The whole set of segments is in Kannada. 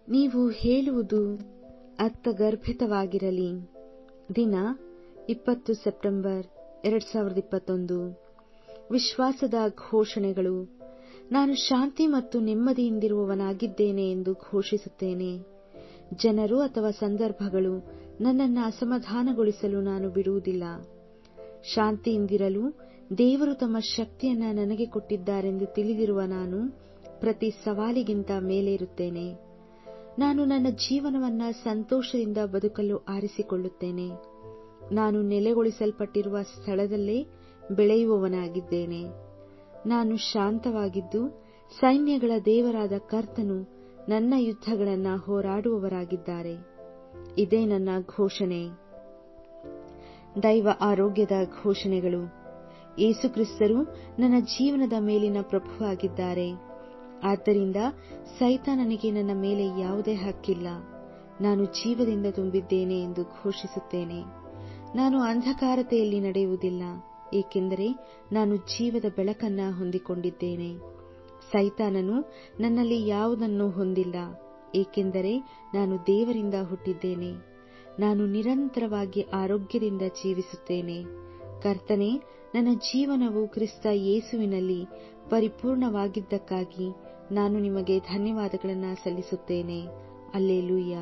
ನೀವು ಹೇಳುವುದು ಅರ್ಥಗರ್ಭಿತವಾಗಿರಲಿ ದಿನ ಇಪ್ಪತ್ತು ಸೆಪ್ಟೆಂಬರ್ ಎರಡು ಸಾವಿರದ ಇಪ್ಪತ್ತೊಂದು ವಿಶ್ವಾಸದ ಘೋಷಣೆಗಳು ನಾನು ಶಾಂತಿ ಮತ್ತು ನೆಮ್ಮದಿಯಿಂದಿರುವವನಾಗಿದ್ದೇನೆ ಎಂದು ಘೋಷಿಸುತ್ತೇನೆ ಜನರು ಅಥವಾ ಸಂದರ್ಭಗಳು ನನ್ನನ್ನು ಅಸಮಾಧಾನಗೊಳಿಸಲು ನಾನು ಬಿಡುವುದಿಲ್ಲ ಶಾಂತಿಯಿಂದಿರಲು ದೇವರು ತಮ್ಮ ಶಕ್ತಿಯನ್ನು ನನಗೆ ಕೊಟ್ಟಿದ್ದಾರೆಂದು ತಿಳಿದಿರುವ ನಾನು ಪ್ರತಿ ಸವಾಲಿಗಿಂತ ಮೇಲೇರುತ್ತೇನೆ ನಾನು ನನ್ನ ಜೀವನವನ್ನು ಸಂತೋಷದಿಂದ ಬದುಕಲು ಆರಿಸಿಕೊಳ್ಳುತ್ತೇನೆ ನಾನು ನೆಲೆಗೊಳಿಸಲ್ಪಟ್ಟಿರುವ ಸ್ಥಳದಲ್ಲೇ ಬೆಳೆಯುವವನಾಗಿದ್ದೇನೆ ನಾನು ಶಾಂತವಾಗಿದ್ದು ಸೈನ್ಯಗಳ ದೇವರಾದ ಕರ್ತನು ನನ್ನ ಯುದ್ಧಗಳನ್ನು ಹೋರಾಡುವವರಾಗಿದ್ದಾರೆ ಇದೇ ನನ್ನ ಘೋಷಣೆ ದೈವ ಆರೋಗ್ಯದ ಘೋಷಣೆಗಳು ಯೇಸುಕ್ರಿಸ್ತರು ನನ್ನ ಜೀವನದ ಮೇಲಿನ ಪ್ರಭುವಾಗಿದ್ದಾರೆ ಆದ್ದರಿಂದ ಸೈತಾನನಿಗೆ ನನ್ನ ಮೇಲೆ ಯಾವುದೇ ಹಕ್ಕಿಲ್ಲ ನಾನು ಜೀವದಿಂದ ತುಂಬಿದ್ದೇನೆ ಎಂದು ಘೋಷಿಸುತ್ತೇನೆ ನಾನು ಅಂಧಕಾರತೆಯಲ್ಲಿ ನಡೆಯುವುದಿಲ್ಲ ಏಕೆಂದರೆ ನಾನು ಜೀವದ ಬೆಳಕನ್ನ ಹೊಂದಿಕೊಂಡಿದ್ದೇನೆ ಸೈತಾನನು ನನ್ನಲ್ಲಿ ಯಾವುದನ್ನೂ ಹೊಂದಿಲ್ಲ ಏಕೆಂದರೆ ನಾನು ದೇವರಿಂದ ಹುಟ್ಟಿದ್ದೇನೆ ನಾನು ನಿರಂತರವಾಗಿ ಆರೋಗ್ಯದಿಂದ ಜೀವಿಸುತ್ತೇನೆ ಕರ್ತನೆ ನನ್ನ ಜೀವನವು ಕ್ರಿಸ್ತ ಯೇಸುವಿನಲ್ಲಿ ಪರಿಪೂರ್ಣವಾಗಿದ್ದಕ್ಕಾಗಿ ನಾನು ನಿಮಗೆ ಧನ್ಯವಾದಗಳನ್ನು ಸಲ್ಲಿಸುತ್ತೇನೆ ಅಲ್ಲೇಲೂಯ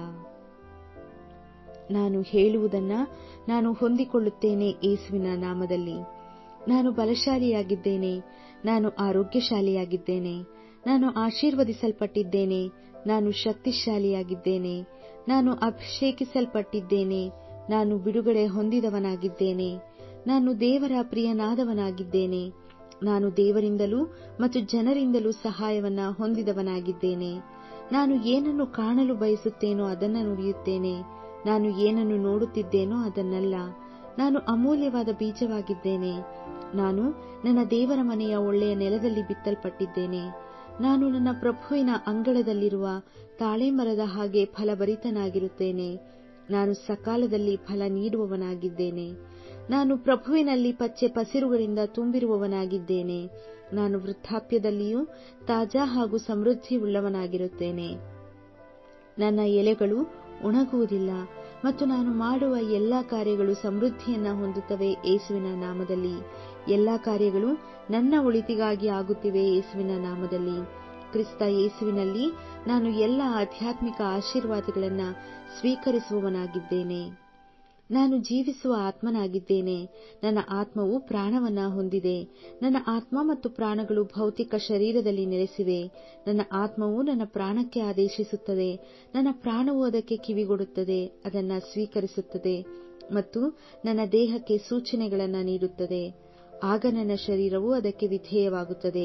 ನಾನು ಹೇಳುವುದನ್ನ ನಾನು ಹೊಂದಿಕೊಳ್ಳುತ್ತೇನೆ ಯೇಸುವಿನ ನಾಮದಲ್ಲಿ ನಾನು ಬಲಶಾಲಿಯಾಗಿದ್ದೇನೆ ನಾನು ಆರೋಗ್ಯಶಾಲಿಯಾಗಿದ್ದೇನೆ ನಾನು ಆಶೀರ್ವದಿಸಲ್ಪಟ್ಟಿದ್ದೇನೆ ನಾನು ಶಕ್ತಿಶಾಲಿಯಾಗಿದ್ದೇನೆ ನಾನು ಅಭಿಷೇಕಿಸಲ್ಪಟ್ಟಿದ್ದೇನೆ ನಾನು ಬಿಡುಗಡೆ ಹೊಂದಿದವನಾಗಿದ್ದೇನೆ ನಾನು ದೇವರ ಪ್ರಿಯನಾದವನಾಗಿದ್ದೇನೆ ನಾನು ದೇವರಿಂದಲೂ ಮತ್ತು ಜನರಿಂದಲೂ ಸಹಾಯವನ್ನ ಹೊಂದಿದವನಾಗಿದ್ದೇನೆ ನಾನು ಏನನ್ನು ಕಾಣಲು ಬಯಸುತ್ತೇನೋ ಅದನ್ನು ನುಡಿಯುತ್ತೇನೆ ನಾನು ಏನನ್ನು ನೋಡುತ್ತಿದ್ದೇನೋ ಅದನ್ನಲ್ಲ ನಾನು ಅಮೂಲ್ಯವಾದ ಬೀಜವಾಗಿದ್ದೇನೆ ನಾನು ನನ್ನ ದೇವರ ಮನೆಯ ಒಳ್ಳೆಯ ನೆಲದಲ್ಲಿ ಬಿತ್ತಲ್ಪಟ್ಟಿದ್ದೇನೆ ನಾನು ನನ್ನ ಪ್ರಭುವಿನ ಅಂಗಳದಲ್ಲಿರುವ ತಾಳೆಮರದ ಹಾಗೆ ಫಲಭರಿತನಾಗಿರುತ್ತೇನೆ ನಾನು ಸಕಾಲದಲ್ಲಿ ಫಲ ನೀಡುವವನಾಗಿದ್ದೇನೆ ನಾನು ಪ್ರಭುವಿನಲ್ಲಿ ಪಚ್ಚೆ ಪಸಿರುಗಳಿಂದ ತುಂಬಿರುವವನಾಗಿದ್ದೇನೆ ನಾನು ವೃದ್ಧಾಪ್ಯದಲ್ಲಿಯೂ ತಾಜಾ ಹಾಗೂ ಸಮೃದ್ಧಿಯುಳ್ಳವನಾಗಿರುತ್ತೇನೆ ನನ್ನ ಎಲೆಗಳು ಒಣಗುವುದಿಲ್ಲ ಮತ್ತು ನಾನು ಮಾಡುವ ಎಲ್ಲಾ ಕಾರ್ಯಗಳು ಸಮೃದ್ಧಿಯನ್ನ ಹೊಂದುತ್ತವೆ ಯೇಸುವಿನ ನಾಮದಲ್ಲಿ ಎಲ್ಲಾ ಕಾರ್ಯಗಳು ನನ್ನ ಒಳಿತಿಗಾಗಿ ಆಗುತ್ತಿವೆ ಯೇಸುವಿನ ನಾಮದಲ್ಲಿ ಕ್ರಿಸ್ತ ಯೇಸುವಿನಲ್ಲಿ ನಾನು ಎಲ್ಲ ಆಧ್ಯಾತ್ಮಿಕ ಆಶೀರ್ವಾದಗಳನ್ನು ಸ್ವೀಕರಿಸುವವನಾಗಿದ್ದೇನೆ ನಾನು ಜೀವಿಸುವ ಆತ್ಮನಾಗಿದ್ದೇನೆ ನನ್ನ ಆತ್ಮವು ಪ್ರಾಣವನ್ನ ಹೊಂದಿದೆ ನನ್ನ ಆತ್ಮ ಮತ್ತು ಪ್ರಾಣಗಳು ಭೌತಿಕ ಶರೀರದಲ್ಲಿ ನೆಲೆಸಿವೆ ನನ್ನ ಆತ್ಮವು ನನ್ನ ಪ್ರಾಣಕ್ಕೆ ಆದೇಶಿಸುತ್ತದೆ ನನ್ನ ಪ್ರಾಣವು ಅದಕ್ಕೆ ಕಿವಿಗೊಡುತ್ತದೆ ಅದನ್ನು ಸ್ವೀಕರಿಸುತ್ತದೆ ಮತ್ತು ನನ್ನ ದೇಹಕ್ಕೆ ಸೂಚನೆಗಳನ್ನು ನೀಡುತ್ತದೆ ಆಗ ನನ್ನ ಶರೀರವು ಅದಕ್ಕೆ ವಿಧೇಯವಾಗುತ್ತದೆ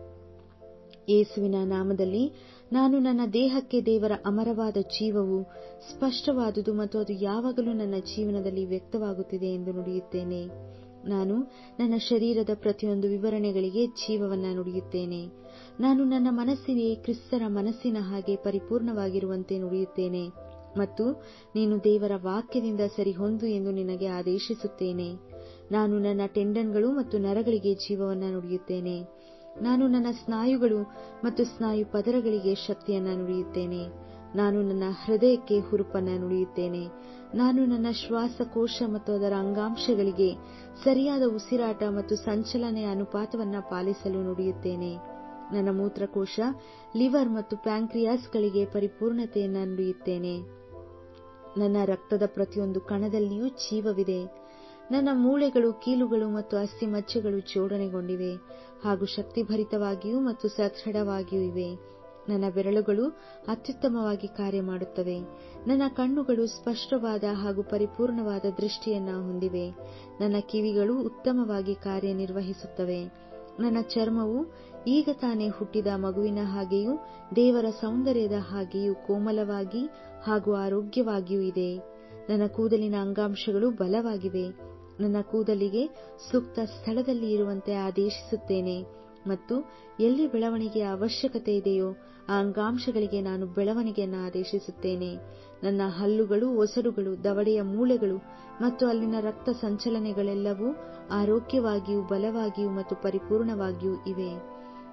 ಯೇಸುವಿನ ನಾಮದಲ್ಲಿ ನಾನು ನನ್ನ ದೇಹಕ್ಕೆ ದೇವರ ಅಮರವಾದ ಜೀವವು ಸ್ಪಷ್ಟವಾದುದು ಮತ್ತು ಅದು ಯಾವಾಗಲೂ ನನ್ನ ಜೀವನದಲ್ಲಿ ವ್ಯಕ್ತವಾಗುತ್ತಿದೆ ಎಂದು ನುಡಿಯುತ್ತೇನೆ ನಾನು ನನ್ನ ಶರೀರದ ಪ್ರತಿಯೊಂದು ವಿವರಣೆಗಳಿಗೆ ಜೀವವನ್ನ ನುಡಿಯುತ್ತೇನೆ ನಾನು ನನ್ನ ಮನಸ್ಸಿಗೆ ಕ್ರಿಸ್ತರ ಮನಸ್ಸಿನ ಹಾಗೆ ಪರಿಪೂರ್ಣವಾಗಿರುವಂತೆ ನುಡಿಯುತ್ತೇನೆ ಮತ್ತು ನೀನು ದೇವರ ವಾಕ್ಯದಿಂದ ಸರಿಹೊಂದು ಎಂದು ನಿನಗೆ ಆದೇಶಿಸುತ್ತೇನೆ ನಾನು ನನ್ನ ಟೆಂಡನ್ಗಳು ಮತ್ತು ನರಗಳಿಗೆ ಜೀವವನ್ನ ನುಡಿಯುತ್ತೇನೆ ನಾನು ನನ್ನ ಸ್ನಾಯುಗಳು ಮತ್ತು ಸ್ನಾಯು ಪದರಗಳಿಗೆ ಶಕ್ತಿಯನ್ನ ನುಡಿಯುತ್ತೇನೆ ನಾನು ನನ್ನ ಹೃದಯಕ್ಕೆ ಹುರುಪನ್ನ ನುಡಿಯುತ್ತೇನೆ ನಾನು ನನ್ನ ಶ್ವಾಸಕೋಶ ಮತ್ತು ಅದರ ಅಂಗಾಂಶಗಳಿಗೆ ಸರಿಯಾದ ಉಸಿರಾಟ ಮತ್ತು ಸಂಚಲನೆಯ ಅನುಪಾತವನ್ನ ಪಾಲಿಸಲು ನುಡಿಯುತ್ತೇನೆ ನನ್ನ ಮೂತ್ರಕೋಶ ಲಿವರ್ ಮತ್ತು ಪ್ಯಾಂಕ್ರಿಯಾಸ್ಗಳಿಗೆ ಪರಿಪೂರ್ಣತೆಯನ್ನ ನುಡಿಯುತ್ತೇನೆ ನನ್ನ ರಕ್ತದ ಪ್ರತಿಯೊಂದು ಕಣದಲ್ಲಿಯೂ ಜೀವವಿದೆ ನನ್ನ ಮೂಳೆಗಳು ಕೀಲುಗಳು ಮತ್ತು ಅಸ್ಥಿಮಜ್ಜೆಗಳು ಜೋಡಣೆಗೊಂಡಿವೆ ಹಾಗೂ ಶಕ್ತಿಭರಿತವಾಗಿಯೂ ಮತ್ತು ಸದೃಢವಾಗಿಯೂ ಇವೆ ನನ್ನ ಬೆರಳುಗಳು ಅತ್ಯುತ್ತಮವಾಗಿ ಕಾರ್ಯ ಮಾಡುತ್ತವೆ ನನ್ನ ಕಣ್ಣುಗಳು ಸ್ಪಷ್ಟವಾದ ಹಾಗೂ ಪರಿಪೂರ್ಣವಾದ ದೃಷ್ಟಿಯನ್ನ ಹೊಂದಿವೆ ನನ್ನ ಕಿವಿಗಳು ಉತ್ತಮವಾಗಿ ಕಾರ್ಯನಿರ್ವಹಿಸುತ್ತವೆ ನನ್ನ ಚರ್ಮವು ಈಗ ತಾನೇ ಹುಟ್ಟಿದ ಮಗುವಿನ ಹಾಗೆಯೂ ದೇವರ ಸೌಂದರ್ಯದ ಹಾಗೆಯೂ ಕೋಮಲವಾಗಿ ಹಾಗೂ ಆರೋಗ್ಯವಾಗಿಯೂ ಇದೆ ನನ್ನ ಕೂದಲಿನ ಅಂಗಾಂಶಗಳು ಬಲವಾಗಿವೆ ನನ್ನ ಕೂದಲಿಗೆ ಸೂಕ್ತ ಸ್ಥಳದಲ್ಲಿ ಇರುವಂತೆ ಆದೇಶಿಸುತ್ತೇನೆ ಮತ್ತು ಎಲ್ಲಿ ಬೆಳವಣಿಗೆಯ ಅವಶ್ಯಕತೆ ಇದೆಯೋ ಆ ಅಂಗಾಂಶಗಳಿಗೆ ನಾನು ಬೆಳವಣಿಗೆಯನ್ನು ಆದೇಶಿಸುತ್ತೇನೆ ನನ್ನ ಹಲ್ಲುಗಳು ಒಸಡುಗಳು ದವಡೆಯ ಮೂಳೆಗಳು ಮತ್ತು ಅಲ್ಲಿನ ರಕ್ತ ಸಂಚಲನೆಗಳೆಲ್ಲವೂ ಆರೋಗ್ಯವಾಗಿಯೂ ಬಲವಾಗಿಯೂ ಮತ್ತು ಪರಿಪೂರ್ಣವಾಗಿಯೂ ಇವೆ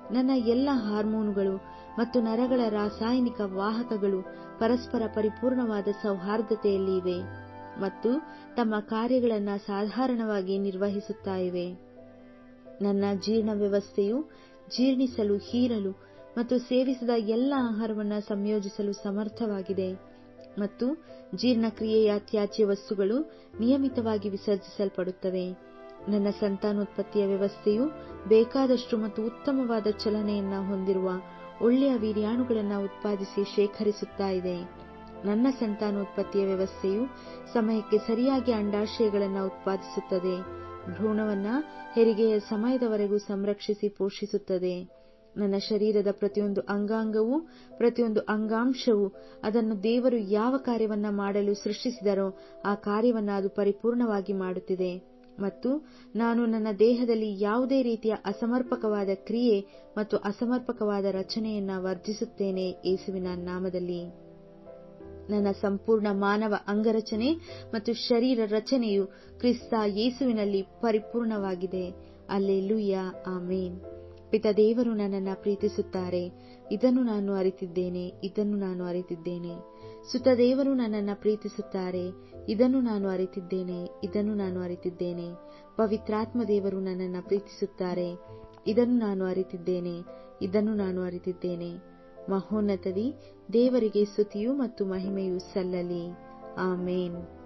ನನ್ನ ಎಲ್ಲ ಹಾರ್ಮೋನುಗಳು ಮತ್ತು ನರಗಳ ರಾಸಾಯನಿಕ ವಾಹಕಗಳು ಪರಸ್ಪರ ಪರಿಪೂರ್ಣವಾದ ಸೌಹಾರ್ದತೆಯಲ್ಲಿ ಇವೆ ಮತ್ತು ತಮ್ಮ ಕಾರ್ಯಗಳನ್ನು ಸಾಧಾರಣವಾಗಿ ನಿರ್ವಹಿಸುತ್ತಾ ಇವೆ ನನ್ನ ಜೀರ್ಣ ವ್ಯವಸ್ಥೆಯು ಜೀರ್ಣಿಸಲು ಹೀರಲು ಮತ್ತು ಸೇವಿಸಿದ ಎಲ್ಲ ಆಹಾರವನ್ನು ಸಂಯೋಜಿಸಲು ಸಮರ್ಥವಾಗಿದೆ ಮತ್ತು ಜೀರ್ಣಕ್ರಿಯೆಯ ತ್ಯಾಜ್ಯ ವಸ್ತುಗಳು ನಿಯಮಿತವಾಗಿ ವಿಸರ್ಜಿಸಲ್ಪಡುತ್ತವೆ ನನ್ನ ಸಂತಾನೋತ್ಪತ್ತಿಯ ವ್ಯವಸ್ಥೆಯು ಬೇಕಾದಷ್ಟು ಮತ್ತು ಉತ್ತಮವಾದ ಚಲನೆಯನ್ನ ಹೊಂದಿರುವ ಒಳ್ಳೆಯ ವೀರ್ಯಾಣುಗಳನ್ನು ಉತ್ಪಾದಿಸಿ ಶೇಖರಿಸುತ್ತಾ ಇದೆ ನನ್ನ ಸಂತಾನೋತ್ಪತ್ತಿಯ ವ್ಯವಸ್ಥೆಯು ಸಮಯಕ್ಕೆ ಸರಿಯಾಗಿ ಅಂಡಾಶಯಗಳನ್ನು ಉತ್ಪಾದಿಸುತ್ತದೆ ಭ್ರೂಣವನ್ನ ಹೆರಿಗೆಯ ಸಮಯದವರೆಗೂ ಸಂರಕ್ಷಿಸಿ ಪೋಷಿಸುತ್ತದೆ ನನ್ನ ಶರೀರದ ಪ್ರತಿಯೊಂದು ಅಂಗಾಂಗವೂ ಪ್ರತಿಯೊಂದು ಅಂಗಾಂಶವೂ ಅದನ್ನು ದೇವರು ಯಾವ ಕಾರ್ಯವನ್ನ ಮಾಡಲು ಸೃಷ್ಟಿಸಿದರೋ ಆ ಕಾರ್ಯವನ್ನ ಅದು ಪರಿಪೂರ್ಣವಾಗಿ ಮಾಡುತ್ತಿದೆ ಮತ್ತು ನಾನು ನನ್ನ ದೇಹದಲ್ಲಿ ಯಾವುದೇ ರೀತಿಯ ಅಸಮರ್ಪಕವಾದ ಕ್ರಿಯೆ ಮತ್ತು ಅಸಮರ್ಪಕವಾದ ರಚನೆಯನ್ನ ವರ್ಜಿಸುತ್ತೇನೆ ಯೇಸುವಿನ ನಾಮದಲ್ಲಿ ನನ್ನ ಸಂಪೂರ್ಣ ಮಾನವ ಅಂಗರಚನೆ ಮತ್ತು ಶರೀರ ರಚನೆಯು ಕ್ರಿಸ್ತ ಯೇಸುವಿನಲ್ಲಿ ಪರಿಪೂರ್ಣವಾಗಿದೆ ಅಲ್ಲೆಲೂಯ ಆಮೇನ್ ಪಿತ ದೇವರು ನನ್ನನ್ನು ಪ್ರೀತಿಸುತ್ತಾರೆ ಇದನ್ನು ನಾನು ಅರಿತಿದ್ದೇನೆ ಇದನ್ನು ನಾನು ಅರಿತಿದ್ದೇನೆ ಸುತ ದೇವರು ನನ್ನನ್ನು ಪ್ರೀತಿಸುತ್ತಾರೆ ಇದನ್ನು ನಾನು ಅರಿತಿದ್ದೇನೆ ಇದನ್ನು ನಾನು ಅರಿತಿದ್ದೇನೆ ಪವಿತ್ರಾತ್ಮ ದೇವರು ನನ್ನನ್ನು ಪ್ರೀತಿಸುತ್ತಾರೆ ಇದನ್ನು ನಾನು ಅರಿತಿದ್ದೇನೆ ಇದನ್ನು ನಾನು ಅರಿತಿದ್ದೇನೆ ಮಹೋನ್ನತದಿ ದೇವರಿಗೆ ಸ್ತುತಿಯು ಮತ್ತು ಮಹಿಮೆಯು ಸಲ್ಲಲಿ ಆಮೇನ್